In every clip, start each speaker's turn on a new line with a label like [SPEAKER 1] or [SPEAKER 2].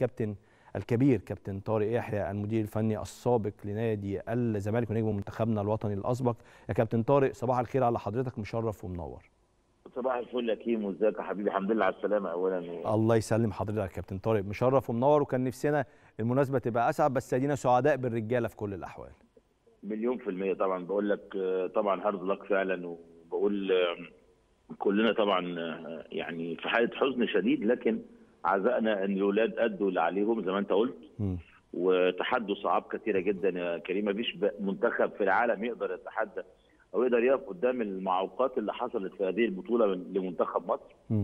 [SPEAKER 1] الكابتن الكبير كابتن طارق يحيى المدير الفني السابق لنادي الزمالك ونجم منتخبنا الوطني الاسبق يا كابتن طارق صباح الخير على حضرتك مشرف ومنور
[SPEAKER 2] صباح الفل يا كيمو ازيك يا حبيبي الحمد لله على السلامه اولا و...
[SPEAKER 1] الله يسلم حضرتك يا كابتن طارق مشرف ومنور وكان نفسنا المناسبه تبقى اسعد بس ادينا سعداء بالرجاله في كل الاحوال
[SPEAKER 2] مليون في المية طبعا بقول لك طبعا هارد لك فعلا وبقول كلنا طبعا يعني في حالة حزن شديد لكن عزائنا ان الاولاد ادوا اللي عليهم زي ما انت قلت
[SPEAKER 1] م.
[SPEAKER 2] وتحدوا صعاب كثيره جدا يا كريم مفيش منتخب في العالم يقدر يتحدى او يقدر يقف قدام المعوقات اللي حصلت في هذه البطوله لمنتخب مصر
[SPEAKER 1] م.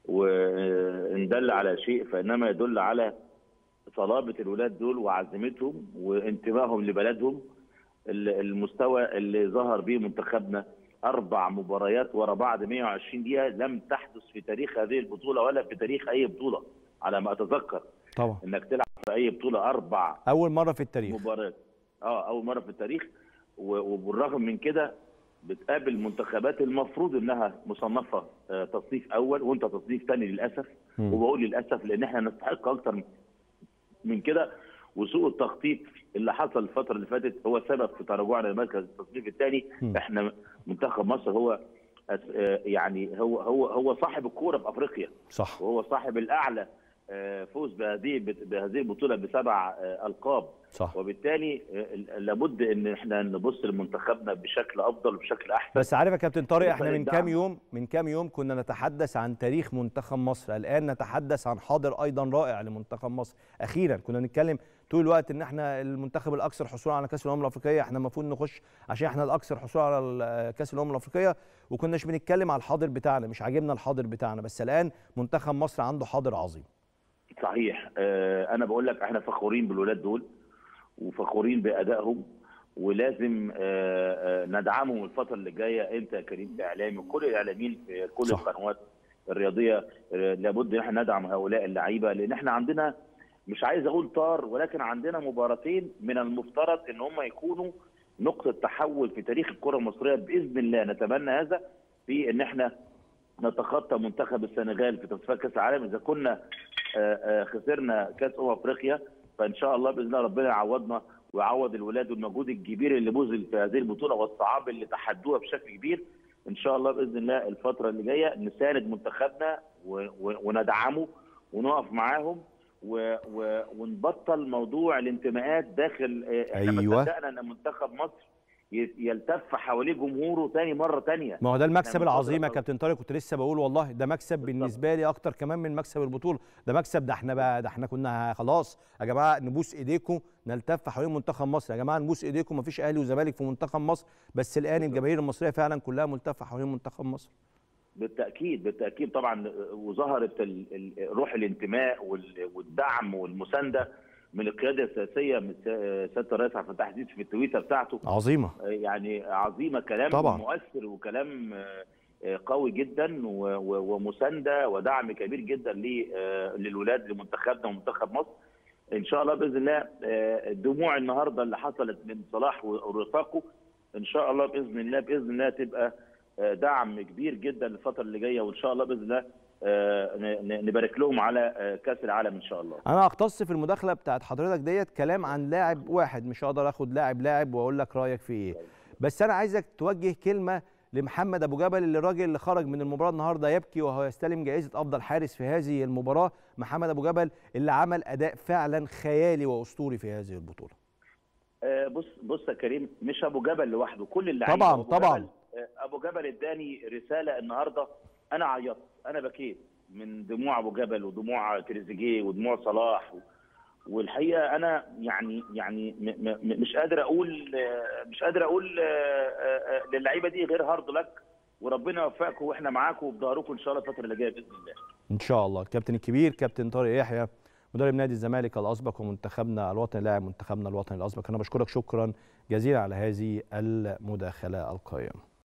[SPEAKER 2] وان دل على شيء فانما يدل على صلابه الولاد دول وعزيمتهم وانتمائهم لبلدهم المستوى اللي ظهر به منتخبنا اربع مباريات ورا بعض 120 دقيقه لم تحدث في تاريخ هذه البطوله ولا في تاريخ اي بطوله على ما اتذكر
[SPEAKER 1] طبعا
[SPEAKER 2] انك تلعب في اي بطوله اربع
[SPEAKER 1] اول مره في التاريخ
[SPEAKER 2] مباريات اه اول مره في التاريخ وبالرغم من كده بتقابل منتخبات المفروض انها مصنفه تصنيف اول وانت تصنيف ثاني للاسف
[SPEAKER 1] م.
[SPEAKER 2] وبقول للاسف لان احنا نستحق اكتر من كده وسوء التخطيط اللي حصل الفتره اللي فاتت هو سبب في تراجعنا لمركز التصنيف الثاني احنا منتخب مصر هو يعني هو هو هو صاحب الكوره في افريقيا
[SPEAKER 1] صح
[SPEAKER 2] وهو صاحب الاعلى فوز بهذه بهذه البطوله بسبع القاب
[SPEAKER 1] صح
[SPEAKER 2] وبالتالي لابد ان احنا نبص لمنتخبنا بشكل افضل وبشكل احسن
[SPEAKER 1] بس عارف يا كابتن طارق احنا من كام يوم من كام يوم كنا نتحدث عن تاريخ منتخب مصر الان نتحدث عن حاضر ايضا رائع لمنتخب مصر اخيرا كنا نتكلم طول الوقت ان احنا المنتخب الاكثر حصولا على كاس الامم الافريقيه احنا المفروض نخش عشان احنا الاكثر حصولا على كاس الامم الافريقيه وكناش بنتكلم على الحاضر بتاعنا مش عاجبنا الحاضر بتاعنا بس الان منتخب مصر عنده حاضر عظيم
[SPEAKER 2] صحيح اه انا بقول لك احنا فخورين بالولاد دول وفخورين بادائهم ولازم اه اه ندعمهم الفتره اللي جايه انت يا كريم الاعلامي وكل الاعلاميين في كل صح. القنوات الرياضيه لابد ان احنا ندعم هؤلاء اللعيبه لان احنا عندنا مش عايز اقول طار ولكن عندنا مباراتين من المفترض ان هم يكونوا نقطه تحول في تاريخ الكره المصريه باذن الله نتمنى هذا في ان احنا نتخطى منتخب السنغال في تصفيات كاس العالم اذا كنا خسرنا كاس امم افريقيا فان شاء الله باذن الله ربنا يعوضنا ويعوض الولاد والمجهود الكبير اللي بذل في هذه البطوله والصعاب اللي تحدوها بشكل كبير ان شاء الله باذن الله الفتره اللي جايه نساند منتخبنا وندعمه ونقف معاهم و و ونبطل موضوع الانتماءات داخل احنا
[SPEAKER 1] أيوة.
[SPEAKER 2] صدقنا ان منتخب مصر يلتف حواليه جمهوره تاني مره تانية
[SPEAKER 1] ما هو ده المكسب العظيم يا كابتن طارق كنت لسه بقول والله ده مكسب بالنسبه لي اكتر كمان من مكسب البطوله ده مكسب ده احنا بقى ده احنا كنا خلاص يا جماعه نبوس ايديكم نلتف حوالين منتخب مصر يا جماعه نبوس ايديكم مفيش اهلي وزمالك في منتخب مصر بس الان الجماهير المصريه فعلا كلها ملتفه حوالين منتخب مصر
[SPEAKER 2] بالتاكيد بالتاكيد طبعا وظهرت روح الانتماء والدعم والمسانده من القياده السياسيه من سياده الرئيس عبد الفتاح السيسي في التويته بتاعته
[SPEAKER 1] عظيمه
[SPEAKER 2] يعني عظيمه كلام
[SPEAKER 1] طبعا.
[SPEAKER 2] مؤثر وكلام قوي جدا ومسانده ودعم كبير جدا للولاد لمنتخبنا ومنتخب مصر ان شاء الله باذن الله الدموع النهارده اللي حصلت من صلاح ورفاقه ان شاء الله باذن الله باذن الله تبقى دعم كبير جدا الفتره اللي جايه وان شاء الله باذن الله نبارك لهم على كاس العالم ان شاء الله
[SPEAKER 1] انا اختص في المداخله بتاعت حضرتك ديت كلام عن لاعب واحد مش هقدر اخد لاعب لاعب واقول لك رايك في ايه بس انا عايزك توجه كلمه لمحمد ابو جبل اللي الراجل اللي خرج من المباراه النهارده يبكي وهو يستلم جائزه افضل حارس في هذه المباراه محمد ابو جبل اللي عمل اداء فعلا خيالي واسطوري في هذه البطوله
[SPEAKER 2] بص بص يا كريم مش ابو جبل لوحده كل اللعيبه
[SPEAKER 1] طبعا
[SPEAKER 2] أبو
[SPEAKER 1] طبعا
[SPEAKER 2] جبل ابو جبل اداني رساله النهارده انا عيطت انا بكيت من دموع ابو جبل ودموع تريزيجيه ودموع صلاح والحقيقه انا يعني يعني مش قادر اقول مش قادر اقول للعيبه دي غير هارد لك وربنا يوفقكم واحنا معاكم وبظهركم ان شاء الله الفتره اللي جايه باذن الله.
[SPEAKER 1] ان شاء الله الكابتن الكبير كابتن طارق يحيى مدرب نادي الزمالك الاسبق ومنتخبنا الوطني لاعب منتخبنا الوطني الاسبق انا بشكرك شكرا جزيلا على هذه المداخله القائمه.